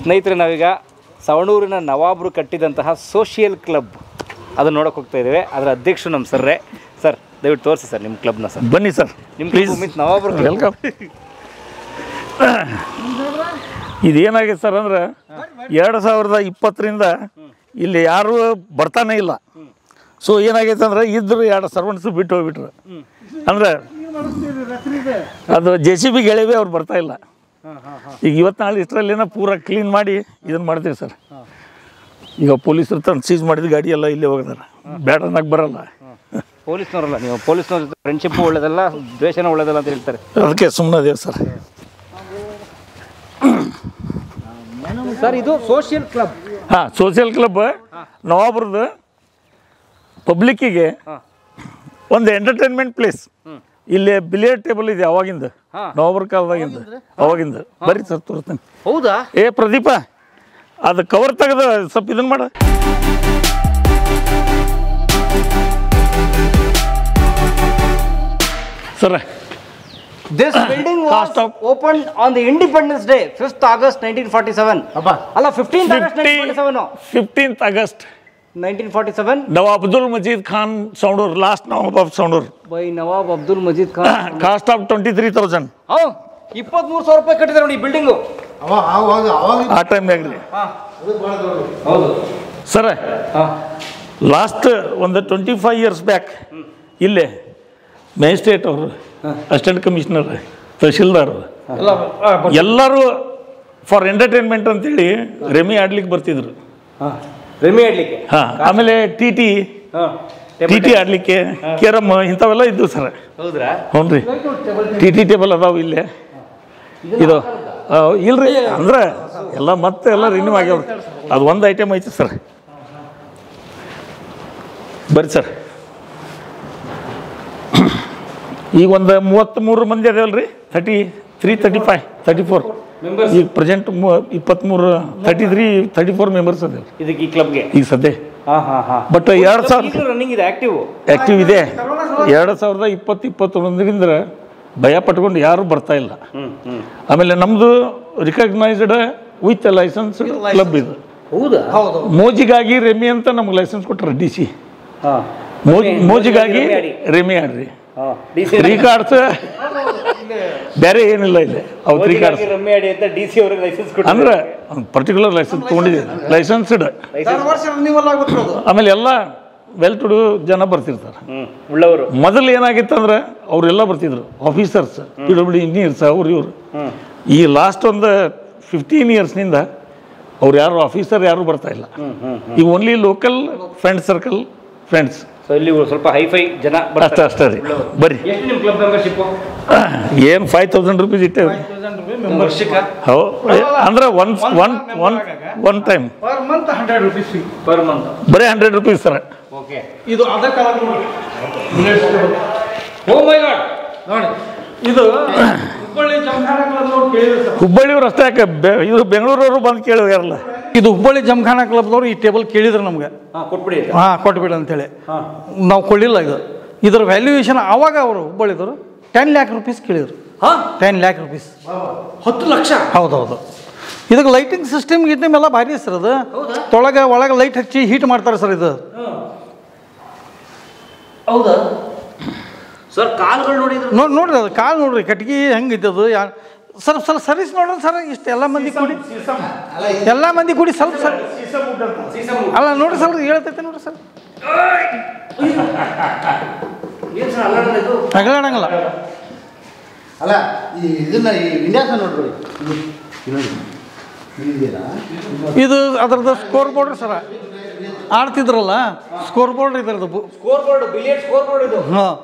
ಸ್ನೇಹಿತರೆ ನಾವೀಗ ಸವಣೂರಿನ ನವಾಬರು ಕಟ್ಟಿದಂತಹ social club ಅದನ್ನು ನೋಡೋಕೆ ಹೋಗ್ತಾ ಇದ್ದೇವೆ ಅದರ ಅಧ್ಯಕ್ಷರು ನಮ್ಮ ಸರ್ರೇ ಸರ್ ದಯವಿಟ್ಟು ತೋರಿಸಿ ಸರ್ ನಿಮ್ಮ ಕ್ಲಬ್ನ ಸರ್ ಬನ್ನಿ ಸರ್ ನಿಮ್ಮ ಪ್ಲೀಸ್ ಕ್ಲಬ್ ಮೀನ್ಸ್ ನವಾಬರು club. ವೆಲ್ಕಮ್ ಇದೇನಾಗಿದೆ ಸರ್ ಅಂದ್ರೆ ಎರಡು ಸಾವಿರದ ಇಪ್ಪತ್ತರಿಂದ ಇಲ್ಲಿ ಯಾರು ಬರ್ತಾನೆ ಇಲ್ಲ ಸೊ ಏನಾಗೈತೆ ಅಂದ್ರೆ ಇದ್ರು ಎರಡು ಸರ್ವೆಂಟ್ಸು ಬಿಟ್ಟು ಹೋಗ್ಬಿಟ್ರು ಅಂದ್ರೆ ಅದು ಜೆ ಸಿ ಬಿ ಗೆಳೆವೆ ಅವ್ರು ಬರ್ತಾ ಇಲ್ಲ ಈಗ ಇವತ್ತು ನಾಳೆ ಇಷ್ಟರಲ್ಲೇನೋ ಪೂರ ಕ್ಲೀನ್ ಮಾಡಿ ಇದನ್ನು ಮಾಡ್ತೀವಿ ಸರ್ ಈಗ ಪೊಲೀಸರು ತಂದು ಸೀಸ್ ಮಾಡಿದ ಗಾಡಿ ಎಲ್ಲ ಇಲ್ಲೇ ಹೋಗಿದಾರೆ ಬೇಡ ಅನ್ನಕ್ಕೆ ಬರಲ್ಲ ಪೊಲೀಸ್ನವರಲ್ಲ ನೀವು ಪೊಲೀಸ್ನವ್ರ ಜೊತೆ ಫ್ರೆಂಡ್ಶಿಪ್ ಒಳ್ಳೇದಲ್ಲ ದ್ವೇಷನ ಒಳ್ಳೇದಲ್ಲ ಅಂತ ಹೇಳ್ತಾರೆ ಅದಕ್ಕೆ ಸುಮ್ಮನೆ ಅದೇವು ಸರ್ ಸರ್ ಇದು ಸೋಷಿಯಲ್ ಕ್ಲಬ್ ಹಾಂ ಸೋಷಿಯಲ್ ಕ್ಲಬ್ ನವಾಬ್ರದ್ದು ಪಬ್ಲಿಕ್ಕಿಗೆ ಒಂದು ಎಂಟರ್ಟೈನ್ಮೆಂಟ್ ಪ್ಲೇಸ್ ಇಲ್ಲಿ ಬಿಲಿಯರ್ ಟೇಬಲ್ ಇದೆ ಅವಾಗಿಂದ ಹಾ. ನವಾಬ್ರ ಕಾಲದಾಗಿಂದ ಅವಾಗಿಂದ ಬರ್ರಿ ಸರ್ ತೋರಿಸ್ತೀನಿ ಹೌದಾ ಏ ಪ್ರದೀಪ ಅದು ಕವರ್ ತೆಗೆದು ಸ್ವಲ್ಪ ಇದನ್ನ ಮಾಡ sir this building Cost of- open on the Independence Day fifth August nineteen forty seven ಅಲ್ಲ fifteen August nineteen forty seven fifteenth August nineteen forty seven ನವ Abdul Majeed Khan Sandur last nawab of Sandur by nawab Abdul Majeed Khan cost of twenty three thousand ಹಾ ಇಪ್ಪತ್ಮೂರು ಸಾವಿರ ರೂಪಾಯಿ ಕಟ್ಟಿದ್ದಾರೆ ನೋಡಿ ಈ building ಆ ಟೈಮ್ನಾಗ ರೀ ಹೌದು ಸರ ಹಾಂ ಲಾಸ್ಟ್ ಒಂದು ಟ್ವೆಂಟಿ ಫೈವ್ ಇಯರ್ಸ್ ಬ್ಯಾಕ್ ಇಲ್ಲೇ ಮ್ಯಾಜಿಸ್ಟ್ರೇಟ್ ಅವರು ಅಸಿಸ್ಟೆಂಟ್ ಕಮಿಷನರ್ ತಹಶೀಲ್ದಾರ್ ಎಲ್ಲರೂ ಫಾರ್ ಎಂಟರ್ಟೈನ್ಮೆಂಟ್ ಅಂತೇಳಿ ರೆಮಿ ಆಡ್ಲಿಕ್ಕೆ ಬರ್ತಿದ್ರು ಹಾಂ ರೆಮಿ ಆಡ್ಲಿಕ್ಕೆ ಹಾಂ ಆಮೇಲೆ ಟಿ ಟಿ ಹಾಂ ಟಿ ಟಿ ಆಡ್ಲಿಕ್ಕೆ ಕೇರಮ್ ಇಂಥವೆಲ್ಲ ಇದ್ದವು ಸರ್ ಹೌದ್ರಾ ಹ್ಞೂ ರೀ ಟಿ ಟಿ ಟೇಬಲ್ ಅದಾವು ಇಲ್ಲೇ ಇದು ಆ, ಇಲ್ರಿ ಅಂದ್ರೆ ಎಲ್ಲ ಮತ್ತೆ ಎಲ್ಲ ರಿನ್ಯೂ ಆಗ್ಯಾವ್ರಿ ಅದು ಒಂದು ಐಟಮ್ ಐತಿ ಸರ್ ಬರ್ರಿ ಸರ್ ಈಗ ಒಂದು ಮೂವತ್ತ್ಮೂರು ಮಂದಿ ಅದೇವಲ್ರಿ thirty three thirty five thirty four ಈಗ ಪ್ರೆಸೆಂಟ್ ಇಪ್ಪತ್ತ್ಮೂರು thirty three thirty four members ಅದೇವ್ರಿ ಇದಕ್ಕೆ ಈ ಕ್ಲಬ್ಗೆ ಈಗ ಸದ್ಯ ಹಾಂ ಹಾಂ ಹಾಂ ಬಟ್ ಎರಡು ಸಾವಿರ ಈಗಲೂ ರನ್ನಿಂಗ್ ಇದೆ ಆಕ್ಟಿವ್ ಆ್ಯಕ್ಟಿವ್ ಇದೆ ಎರಡು ಸಾವಿರದ ಇಪ್ಪತ್ತು ಇಪ್ಪತ್ತೊಂದರಿಂದ ಭಯ ಪಟ್ಕೊಂಡು ಯಾರೂ ಬರ್ತಾ ಇಲ್ಲ ಹ್ಞೂ ಹ್ಞೂ ಆಮೇಲೆ ನಮ್ಮದು ರಿಕಗ್ನೈಸ್ಡ್ ವಿತ್ ಲೈಸೆನ್ಸ್ ಕ್ಲಬ್ ಇದು ಹೌದಾ ಹೌದು ಮೋಜಿಗಾಗಿ ರೆಮಿ ಅಂತ ನಮ್ಗೆ ಲೈಸೆನ್ಸ್ ಕೊಟ್ಟರು ಡಿ ಸಿ ಹಾಂ ಮೋಜ್ ಮೋಜಿಗಾಗಿ ರೆಮಿ ಆಡಿ. ರೆಮಿ ಆಡ್ರಿ ಹಾಂ ಡಿ ಸಿ ತ್ರೀ ಕಾರ್ಡ್ಸ್ ಬೇರೆ ಏನಿಲ್ಲ ಇಲ್ಲಿ ಅವು ತ್ರೀ ಕಾರ್ಡ್ಸ್ ರಮ್ಮಿ ಆಡಿ ಅಂತ ಡಿ ಸಿ ಅವ್ರಿಗೆ ಲೈಸೆನ್ಸ್ ಕೊಟ್ಟು ಅಂದ್ರೆ ಪರ್ಟಿಕ್ಯುಲರ್ ಲೈಸೆನ್ಸ್ ತೊಗೊಂಡಿದ್ದೀವಿ ಲೈಸೆನ್ಸ್ಡ್ ಆಮೇಲೆ ಎಲ್ಲ ವೆಲ್ ಟು ಡೂ ಜನ ಬರ್ತಿರ್ತಾರೆ ಹ್ಞೂ ಉಳ್ಳವರು ಮೊದಲು ಏನಾಗಿತ್ತು ಅಂದ್ರೆ ಅವರೆಲ್ಲ ಬರ್ತಿದ್ರು ಆಫೀಸರ್ಸ್ ಪಿ ಡಬ್ಲ್ಯೂ ಇಂಜಿನಿಯರ್ಸ್ ಅವ್ರು ಇವರು ಹ್ಞೂ ಈ ಲಾಸ್ಟ್ ಒಂದು ಫಿಫ್ಟೀನ್ ಇಯರ್ಸ್ನಿಂದ ಅವ್ರು ಯಾರು ಆಫೀಸರ್ ಯಾರು ಬರ್ತಾ ಇಲ್ಲ ಹ್ಞೂ ಹ್ಞೂ ಈಗ only local friend circle friends so ಇಲ್ಲಿ ಸ್ವಲ್ಪ ಹೈಫೈ ಜನ ಅಷ್ಟೇ ಬರ್ತಾರೆ ಅಷ್ಟೇ ರೀ ಬರ್ರಿ ಎಷ್ಟು ನಿಮ್ಮ ಕ್ಲಬ್ ಮೆಂಬರ್ಶಿಪ್ಪು ಏನು ಫೈವ್ ತೌಸಂಡ್ ರುಪೀಸ್ ಇಟ್ಟೇವೆ ವರ್ಷಕ್ಕೆ ಹೌ ಅಂದ್ರೆ one one one one time per month hundred rupees fee per month ಬರೀ ಹಂಡ್ರೆಡ್ ರುಪೀಸ್ ಸರ್ ಓಕೆ ಇದು ಅದ ಕಲರ್ ನೋಡಿ ಓ ಮೈ ಗಾಡ್ ನೋಡಿ ಇದು ಹುಬ್ಬಳ್ಳಿ ಜಮಖಾನ ಕ್ಲಬ್ ನೋಡಿ ಕೇಳಿದ್ರು ಸರ್ ಹುಬ್ಬಳ್ಳಿಯವ್ರು ಅಷ್ಟೇ ಯಾಕೆ ಬೆ- ಇದು ಬೆಂಗಳೂರವರು ಬಂದು ಕೇಳಿದಾರಲ್ಲ ಇದು ಹುಬ್ಬಳ್ಳಿ ಜಮಖಾನ ಕ್ಲಬ್ದವ್ರು ಈ ಟೇಬಲ್ ಕೇಳಿದ್ರು ನಮ್ಗೆ ಹಾಂ ಕೊಟ್ಬಿಡಿ ಆಯ್ತಾ? ಹಾಂ ಕೊಟ್ಬಿಡು ಅಂತೇಳಿ ಹಾಂ ನಾವು ಕೊಡಲಿಲ್ಲ ಇದು ಇದರ ವ್ಯಾಲ್ಯೂಯೇಷನ್ ಆವಾಗ ಅವರು ಹುಬ್ಬಳ್ಳಿದವರು ಟೆನ್ ಲ್ಯಾಕ್ ರುಪೀಸ್ ಕೇಳಿದ್ರು ಹಾಂ ಟೆನ್ ಲ್ಯಾಕ್ ರುಪೀಸ್ ಹತ್ತು ಲಕ್ಷ ಹೌದೌದು ಇದಕ್ಕೆ ಲೈಟಿಂಗ್ ಸಿಸ್ಟಮ್ ಗಿಟಮ್ ಎಲ್ಲ ಭಾರಿ ಸರ್ ಅದು ತೊಳಗೆ ಒಳಗೆ ಲೈಟ್ ಹಚ್ಚಿ ಹೀಟ್ ಮಾಡ್ತಾರೆ ಸರ್ ಇದು ಹೌದಾ ಸರ್ ಕಾಲ್ಗಳು ನೋಡಿದ್ರು ನೋಡಿ ನೋಡ್ರಿ ಅದು ಕಾಲು ನೋಡ್ರಿ ಕಟ್ಗಿ ಹೆಂಗೆ ಅದು ಯಾ ಸರ್ ಸ್ವಲ್ಪ ಸರ್ವಿಸ್ ನೋಡ್ರಿ ಸರ್ ಇಷ್ಟು ಎಲ್ಲ ಮಂದಿ ಕೂಡಿ ಎಲ್ಲ ಮಂದಿ ಕೂಡಿ ಸ್ವಲ್ಪ ಸರ್ ಅಲ್ಲ ನೋಡ್ರಿ ಸರ್ ಹೇಳ್ತೈತೆ ನೋಡ್ರಿ ಸರ್ ಏನು ಸರ್ ಅಲ್ಲ ಇದು ತಗೊಳ್ಳಂಗಿಲ್ಲ ಅಲ್ಲ ಈ ಇದನ್ನ ಈ ವಿನ್ಯಾಸ ನೋಡ್ರಿ ಇದು ಇದು ನೋಡಿ ಇಲ್ಲಿದೆಯಲ್ಲ? ಇದು ಅದರದ್ದು ಸ್ಕೋರ್ ಬೋರ್ಡ್ ಸರ ಆಡ್ತಿದ್ರಲ್ಲ ಸ್ಕೋರ್ ಬೋರ್ಡ್ ಇದ್ರದ್ದು ಬು- score board billiard score board ಇದು ಹಾಂ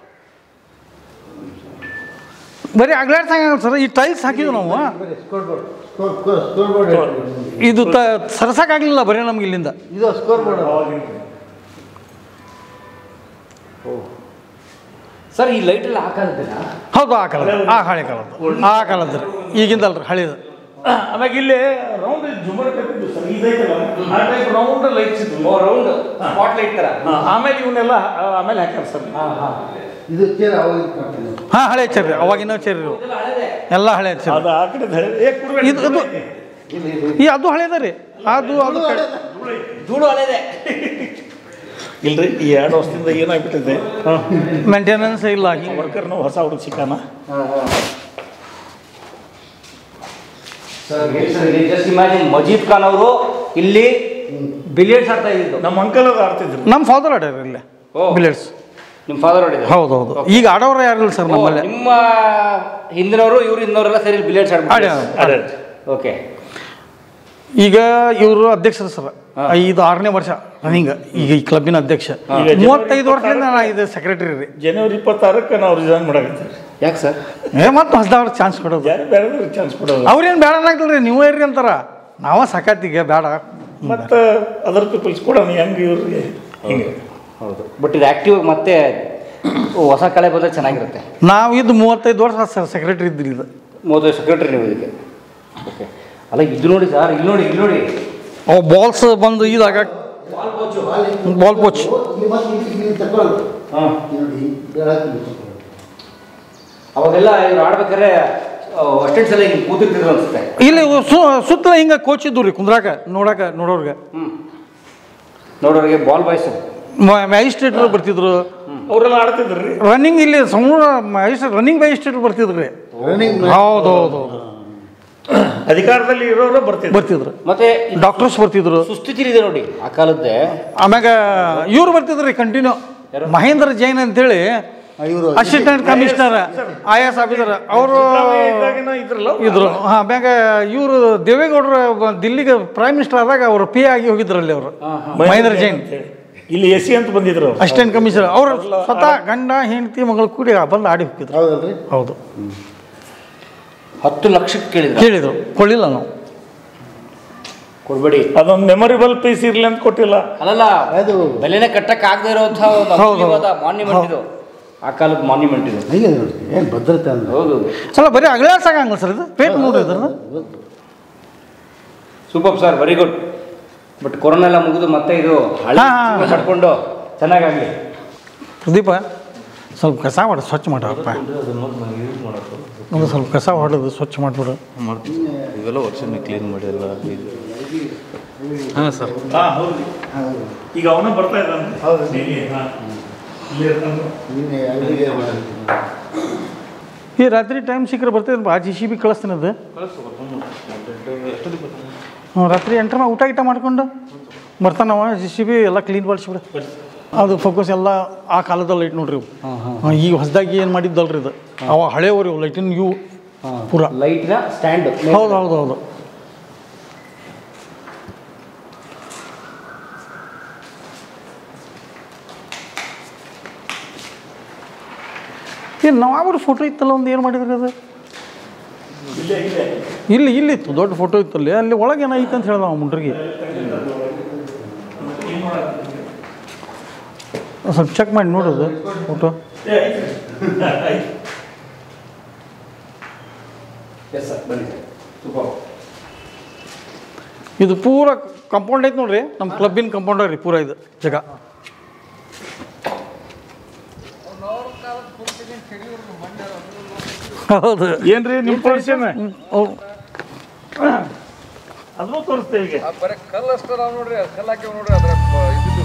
ಬರೀ ಅಗ್ಲಾಡ್ಸಂಗಲ್ಲ ಸರ್ ಈ ಟೈಲ್ಸ್ ಹಾಕಿದ್ವಿ ನಾವು ಸ್ಕೋರ್ ಬೋರ್ಡ್ ಸ್ಕೋರ್ ಸ್ಕೋರ್ ಸ್ಕೋರ್ ಬೋರ್ಡ್ ಹೇಳ್ರಿ. ಇದು ತ ಸರ್ಸಕ್ಕಾಗಲಿಲ್ಲ ಬರೀ ನಮ್ಗೆ ಇಲ್ಲಿಂದ ಇದು ಸ್ಕೋರ್ ಬೋರ್ಡ್ ಸರ್ ಈ ಲೈಟ್ ಎಲ್ಲ ಹಾಕೋದಿಲ್ಲ ಹೌದು ಆ ಕಾಲದ ಆ ಹಳೆ ಕಾಲದ್ದು ಆ ಕಾಲದ್ದು ಈಗಿಂದಲ್ರಿ ಹಳೇದು ಆಮ್ಯಾಗ ಇಲ್ಲಿ ರೌಂಡ್ ಜುಮರ್ ಕಟ್ಟಿದ್ದು ಸರ್ ಇದೈತಲ್ಲ ಆ ಟೈಪ್ ರೌಂಡ್ ಲೈಟ್ಸ್ ಇದ್ವು ರೌಂಡ್ ಸ್ಪಾಟ್ ಲೈಟ್ ತರ ಆಮೇಲೆ ಇವನ್ನೆಲ್ಲ ಆ, ಆಮೇಲೆ ಹಾಕ್ಯಾರ ಸರ್ ಇದು ಚೇರ್ ಅವಾಗ ಮಾಡ್ತೀನಿ ಹಾಂ ಹಳೆ ಚೇರಿ ಅವಾಗಿನ ಚೇರಿ ಇವು. ಎಲ್ಲ ಹಳೆ ಚೇರಿ ಅದು ಆ ಕಡೆ ಧರೆ- ಏ, ಕುರ್ಬೇಡಿ, ಇದು ಇದು ಈ ಅದು ಹಳೇದ ರೀ ಅದು ಅದು ಧೂಳು ಹಳೇದೆ ಇಲ್ರಿ ಈ ಎರಡು ವರ್ಷದಿಂದ ಏನಾಗ್ಬಿಟ್ಟಿದೆ ಮೇಂಟೆನೆನ್ಸ್ ಇಲ್ಲ ಹಿಂಗೆ ವರ್ಕರ್ನು ಹೊಸ ಹುಡುಗ ಸಿಕ್ಕಾನ sir just imagine Majeed Khan ಅವರು ಇಲ್ಲಿ ಬಿಲಿಯರ್ಡ್ಸ್ ಆಡ್ತಾ ಇದ್ದಿದ್ದು ನಮ್ಮ ಅಂಕಲ್ ಅದು ಆಡ್ತಿದ್ರು ನಮ್ಮ ಫಾದರ್ ಆಡ್ಯಾರ ಇಲ್ಲೇ ಓ. ಬಿಲಿಯರ್ಡ್ಸ್ ನಿಮ್ಮ ಫಾದರ್ ಹೊಡಿದ್ರು ಹೌದು ಹೌದು ಈಗ ಆಡೋರು ಯಾರಿಲ್ಲ ಸರ್ ನಮ್ಮಲ್ಲಿ ನಿಮ್ಮ ಹಿಂದಿನವರು ಇವ್ರು ಹಿಂದಿನವರೆಲ್ಲ ಸೇರಿ ಬಿಲಿಯರ್ಡ್ಸ್ ಆಡ್ಯಾರ ಆಡ್ಬಿಟ್ಟು ಓಕೆ ಈಗ ಇವರು ಅಧ್ಯಕ್ಷರು ಸರ್ ಐದು ಆರನೇ ವರ್ಷ ರನ್ನಿಂಗ್ ಈಗ ಈ ಕ್ಲಬ್ಬಿನ ಅಧ್ಯಕ್ಷ ಮೂವತ್ತೈದು ವರ್ಷದಿಂದ ನಾ ಇದು ಸೆಕ್ರೆಟರಿ ರೀ ಜನವರಿ ಇಪ್ಪತ್ತಾರಕ್ಕೆ ನಾವು ರಿಸೈನ್ ಮಾಡಕತ್ತೀವಿ ಯಾಕೆ ಸರ್ ಏ ಮತ್ತೆ ಹೊಸದವ್ರ ಚಾನ್ಸ್ ಕೊಡೋದು ಯಾರು ಬೇರೆ ಚಾನ್ಸ್ ಕೊಡೋದು ಅವ್ರೇನು ಬೇಡ ಅನ್ನಕ್ತಿಲ್ರಿ ನೀವು ಇರ್ರಿ ಅಂತಾರ ನಾವ ಸಾಕಾತಿಗೆ ಬೇಡ ಮತ್ತು ಅದರ್ ಪೀಪಲ್ಸ್ ಕೂಡ ಹೆಂಗೆ ಇವ್ರಿಗೆ ಹಿಂಗೆ ಹೌದು ಬಟ್ ಇದು ಆಕ್ಟಿವ್ ಮತ್ತೆ ಹೊಸ ಕಳೆ ಬಂದರೆ ಚೆನ್ನಾಗಿರುತ್ತೆ ನಾವು ಇದು ಮೂವತ್ತೈದು ವರ್ಷ ಸರ್ ಸೆಕ್ರೆಟರಿ ಇದ್ದಿಲ್ಲ ಇದು ಮೊದಲು ಸೆಕ್ರೆಟರಿ ನೀವು ಇದಕ್ಕೆ ಓಕೆ ಅಲ್ಲ ಇದು ನೋಡಿ ಸರ್ ಇಲ್ಲಿ ನೋಡಿ ಇಲ್ಲಿ ನೋಡಿ ಅವು ಬಾಲ್ಸ್ ಬಂದು ಇದಾಗ ಬಾಲ್ ಪೋಚ್ ಇಲ್ಲಿ ಮತ್ತೆ ಇಲ್ಲಿ- ಇಲ್ಲಿ ತಗೊಳ್ಳೋದು. ಹಾಂ ಇಲ್ಲಿ ನೋಡಿ ಹೇಳಕ್ಕೆ ಅವಾಗೆಲ್ಲ ಇವ್ರು ಆಡ್ಬೇಕಾದ್ರೆ ಅಷ್ಟೆಂಟ್ ಸಲ ಹಿಂಗೆ ಕೂತಿರ್ತಿದ್ರು ಅನ್ಸುತ್ತೆ ಇಲ್ಲಿ ಸು ಸುತ್ತಲ ಹಿಂಗೆ ಕೋಚ್ ಇದ್ದು ರೀ ಕುಂದ್ರಾಕ ನೋಡಾಕ ನೋಡೋರ್ಗೆ ಹ್ಞೂ ನೋಡೋರಿಗೆ ಬಾಲ್ ಬಾಯ್ಸು ಮ್ಯಾಜಿಸ್ಟ್ರೇಟ್ರು ಬರ್ತಿದ್ರು ಅವರೆಲ್ಲ ಆಡ್ತಿದ್ರಿ ರನ್ನಿಂಗ್ ಇಲ್ಲಿ ಸಮೂಹ ಮ್ಯಾಜಿಸ್ಟ್ರೇಟ್ ರನ್ನಿಂಗ್ ಮ್ಯಾಜಿಸ್ಟ್ರೇಟ್ ಬರ್ತಿದ್ರು ರೀ ರನ್ನಿಂಗ್ ಹೌದು ಹೌದು ಹೌದು ಅಧಿಕಾರದಲ್ಲಿ ಇರೋರು ಬರ್ತಿದ್ರು ಬರ್ತಿದ್ರು ಮತ್ತೆ ಡಾಕ್ಟರ್ಸ್ ಬರ್ತಿದ್ರು ಸುಸ್ಥಿತಿಲಿದೆ ನೋಡಿ ಆ ಕಾಲದ್ದೇ ಆಮ್ಯಾಗ ಇವ್ರು ಬರ್ತಿದ್ರು ರೀ ಕಂಟಿನ್ಯೂ ಮಹೇಂದ್ರ ಜೈನ್ ಅಂತೇಳಿ ಇವರು assistant commissioner I S officer ಅವರು ಇದ್ದಾಗಿನ ಇದ್ರಲ್ಲ ಇದ್ರು ಹಾಂ ಆಮ್ಯಾಗ ಇವರು ದೇವೇಗೌಡರು ಬ- ದಿಲ್ಲಿಗೆ ಪ್ರೈಮ್ ಮಿನಿಸ್ಟರ್ ಆದಾಗ ಅವರು ಪಿ ಆಗಿ ಹೋಗಿದ್ರಲ್ಲಿ ಅವರು ಮಹೇಂದ್ರ ಜೈನ್ ಅಂತೇಳಿ. ಇಲ್ಲಿ ಎಸ್ ಸಿ ಅಂತ ಬಂದಿದ್ರು ಅವ್ರು. ಅಸಿಸ್ಟೆಂಟ್ ಕಮಿಷನರ್ ಅವರು ಸ್ವತಃ ಗಂಡ ಹೆಂಡತಿ ಮಗಳು ಕೂಡಿ ಬಂದು ಆಡಿ ಹೋಗಿದ್ರು ಹೌದಲ್ರಿ ಹೌದು ಹತ್ತು ಲಕ್ಷಕ್ಕೆ ಕೇಳಿದ್ರು ಕೇಳಿದ್ರು ಕೊಡಲಿಲ್ಲ ನಾವು ಕೊಡ್ಬೇಡಿ ಅದೊಂದು ಮೆಮೊರಿಬಲ್ ಪೀಸ್ ಇರ್ಲಿ ಅಂತ ಕೊಟ್ಟಿಲ್ಲ ಅಲ್ಲಲ್ಲ ಅದು ಬೆಲೆನೇ ಕಟ್ಟಕ್ಕೆ ಆಗದೆ ಇರೋಂಥ ಒಂದು ಹೌದು. ಅಮೂಲ್ಯವಾದ ಮಾನ್ಯುಮೆಂಟ್ ಇದು ಆ ಕಾಲದ ಮಾನ್ಯುಮೆಂಟ್ ಇದು ಹಂಗೆ ನೋಡಿ ಏನು ಭದ್ರತೆ ಅಂದ್ರೆ ಹೌದು ಅಲ್ಲ ಬರೀ ಅಗಲಾಡ್ಸಂಗಲ್ಲ ಸರ್ ಇದು ಪೇಟ್ ನೋಡಿ ಇದ್ರದ್ದು super sir very good but corona ಎಲ್ಲ ಮುಗಿದು ಮತ್ತೆ ಇದು ಹಳೆ ಹಾ, ಹಾ. ಜೀವನ ಪಡ್ಕೊಂಡು ಚೆನ್ನಾಗಾಗಲಿ ಪ್ರದೀಪ ಸ್ವಲ್ಪ ಕಸ ಮಾಡಿ ಸ್ವಚ್ಛ ಮಾಡಪ್ಪ ಒಂದು ಸ್ವಲ್ಪ ಕಸ ಹೊಡೆದು ಸ್ವಚ್ಛ ಮಾಡಿಬಿಡು ಇವೆಲ್ಲ ವರ್ಷನೇ ಕ್ಲೀನ್ ಮಾಡಿ ಎಲ್ಲ ಇದು ಹಾಂ ಸರ್ ಹಾ, ಹೌದು. ಈಗ ಅವನು ಬರ್ತಾ ಇದ್ದಾನೆ ಡೈಲಿ, ಹಾ. ಇಲ್ಲಿ ಇರ್ತಾನೆ. ನಿನ್ನೆ ಅಲ್ಲಿಗೆ ಈ ರಾತ್ರಿ ಟೈಮ್ ಸಿಕ್ಕರೆ ಬರ್ತಿದ್ರೆ ಆ ಜಿ ಸಿ ಬಿ ಕಳಿಸ್ತೀನಿ ಅದು ಹ್ಞೂ ರಾತ್ರಿ ಎಂಟ್ರ ಊಟ ಗೀಟ ಮಾಡ್ಕೊಂಡು ಬರ್ತಾನವ ಜಿ ಸಿ ಬಿ ಎಲ್ಲ ಕ್ಲೀನ್ ಮಾಡಿಸ್ಬಿಡು ಅದು ಫೋಕಸ್ ಎಲ್ಲ ಆ ಕಾಲದ ಲೈಟ್ ನೋಡ್ರಿ ಇವು ಹಾಂ, ಈಗ ಹೊಸದಾಗಿ ಏನು ಮಾಡಿದ್ದಲ್ರಿ ಇದು ಅವ ಹಳೆಯವ್ರಿ ಇವು ಲೈಟಿನ ಇವು ಪೂರ ಲೈಟ್ನ ಸ್ಟ್ಯಾಂಡ್ ಹೌದು ಹೌದು ಹೌದು ಏನು ನಾವಾಗ್ರ ಫೋಟೋ ಇತ್ತಲ್ಲ ಒಂದು ಏನು ಮಾಡಿದ್ರಿ ಅದು ಇಲ್ಲಿ ಇಲ್ಲಿ ಇತ್ತು ದೊಡ್ಡ ಫೋಟೋ ಇತ್ತಲ್ಲಿ ಅಲ್ಲಿ ಒಳಗೆ ಏನೈತೆ ಅಂತ ಹೇಳ್ದ ಅವ ಮುಂಡ್ರಿಗೆ ಸ್ವಲ್ಪ ಚೆಕ್ ಮಾಡಿ ನೋಡೋದು ಫೋಟೋ ಏ, ಐತ್ರಿ. ಐತ್. ಎಸ್ ಸರ್ ಬನ್ನಿ ಸರ್ ಸೂಪರ್ ಇದು ಪೂರ ಕಂಪೌಂಡ್ ಐತೆ ನೋಡ್ರಿ ನಮ್ಮ ಕ್ಲಬ್ಬಿನ ಕಂಪೌಂಡ್ ರೀ ಪೂರ ಇದು ಜಾಗ ಹೌದು ಏನ್ರಿ ನಿಮ್ಮ ಪೊಲ್ಯೂಷನ್ ಅವ್ರು ಅದನ್ನು ತೋರಿಸ್ತೇವೆ ಈಗ ಬರೀ ಕಲ್ಲು ಅಷ್ಟೇ ನಾವು ನೋಡ್ರಿ ಕಲ್ಲು ಹಾಕಿವ್ ನೋಡ್ರಿ ಅದ್ರ ಪ- ಇದಿದ್ದು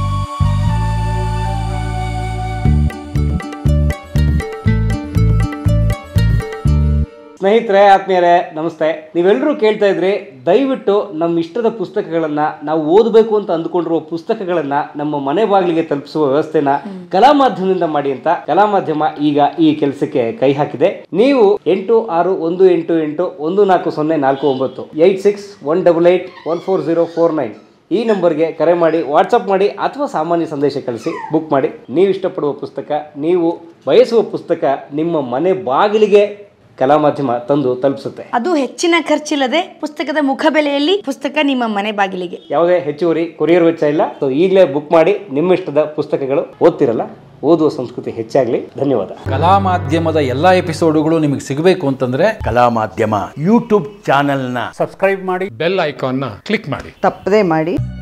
ಸ್ನೇಹಿತರೆ ಆತ್ಮೀಯರೇ ನಮಸ್ತೆ ನೀವೆಲ್ಲರೂ ಕೇಳ್ತಾ ಇದ್ರಿ ದಯವಿಟ್ಟು ನಮ್ಮ ಇಷ್ಟದ ಪುಸ್ತಕಗಳನ್ನು ನಾವು ಓದಬೇಕು ಅಂತ ಅಂದುಕೊಂಡಿರುವ ಪುಸ್ತಕಗಳನ್ನು ನಮ್ಮ ಮನೆ ಬಾಗಿಲಿಗೆ ತಲುಪಿಸುವ ವ್ಯವಸ್ಥೆನ ಕಲಾ ಮಾಧ್ಯಮದಿಂದ ಮಾಡಿ ಅಂತ ಕಲಾ ಮಾಧ್ಯಮ ಈಗ ಈ ಕೆಲಸಕ್ಕೆ ಕೈ ಹಾಕಿದೆ ನೀವು ಎಂಟು ಆರು ಒಂದು ಎಂಟು ಎಂಟು ಒಂದು ನಾಲ್ಕು ಸೊನ್ನೆ ನಾಲ್ಕು ಒಂಬತ್ತು eight six one double eight one four zero four nine ಈ ನಂಬರ್ಗೆ ಕರೆ ಮಾಡಿ ವಾಟ್ಸಪ್ ಮಾಡಿ ಅಥವಾ ಸಾಮಾನ್ಯ ಸಂದೇಶ ಕಳಿಸಿ ಬುಕ್ ಮಾಡಿ ನೀವು ಇಷ್ಟಪಡುವ ಪುಸ್ತಕ ನೀವು ಬಯಸುವ ಪುಸ್ತಕ ನಿಮ್ಮ ಮನೆ ಬಾಗಿಲಿಗೆ ಕಲಾ ಮಾಧ್ಯಮ ತಂದು ತಲುಪಿಸುತ್ತೆ ಅದು ಹೆಚ್ಚಿನ ಖರ್ಚಿಲ್ಲದೆ ಪುಸ್ತಕದ ಮುಖಬೆಲೆಯಲ್ಲಿ ಪುಸ್ತಕ ನಿಮ್ಮ ಮನೆ ಬಾಗಿಲಿಗೆ ಯಾವುದೇ ಹೆಚ್ಚುವರಿ ಕೊರಿಯರ್ ವೆಚ್ಚ ಇಲ್ಲ ಸೊ ಈಗಲೇ ಬುಕ್ ಮಾಡಿ ನಿಮ್ಮ ಇಷ್ಟದ ಪುಸ್ತಕಗಳು ಓದ್ತಿರಲ್ಲ ಓದುವ ಸಂಸ್ಕೃತಿ ಹೆಚ್ಚಾಗಲಿ ಧನ್ಯವಾದ ಕಲಾ ಮಾಧ್ಯಮದ ಎಲ್ಲ ಎಪಿಸೋಡುಗಳು ನಿಮಗೆ ಸಿಗಬೇಕು ಅಂತಂದ್ರೆ ಕಲಾ ಮಾಧ್ಯಮ ಯೂಟ್ಯೂಬ್ ಚಾನೆಲ್ನ ಬೆಲ್ ಐಕಾನ್ನ ಕ್ಲಿಕ್ ಮಾಡಿ ತಪ್ಪದೇ ಮಾಡಿ